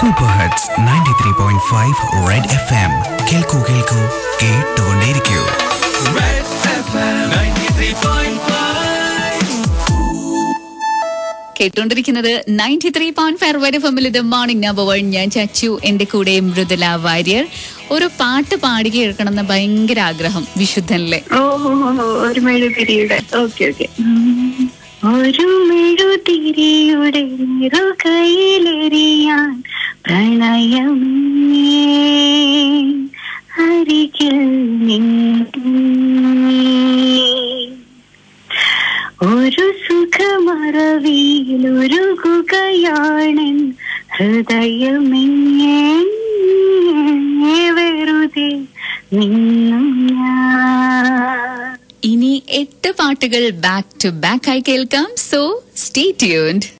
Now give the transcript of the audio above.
super hits ninety three point five red F M കേൾക്കൂ കേൾക്കൂ കേട്ടുകൊണ്ടേയിരിക്കൂ കേട്ടുകൊണ്ടിരിക്കുന്നത് നയൻറ്റി ത്രീ പോയിന്റ് ഫൈവ് വരെ ഫമിൽ ഇത് മോർണിംഗ് നമ്പർ വൺ ഞാൻ ചച്ചു എന്റെ കൂടെ മൃദുല വാര്യർ ഒരു പാട്ട് പാടി കേൾക്കണം എന്ന് ഭയങ്കര ആഗ്രഹം വിശുദ്ധനിലെ ഓ ഓ, ഓ, ഒരു മെഴുതിരിയുടെ ഓക്കെ ഓക്കെ ഒരു മെഴുതിരിയുടെ കയ്യിലെറിയാൻ പ്രണയമേ അരികിൽ നിന്നേ ഒരു സുഖമറവിയിൽ ഒരുകുകയാണൻ ഹൃദയമെങ്ങേ വെറുതെ നിന്നും ഞാൻ ഇനി എട്ട് പാട്ടുകൾ ബാക്ക് ടു ബാക്ക് ആയി കേൾക്കാം സോ സ്റ്റേ ട്യൂൺഡ്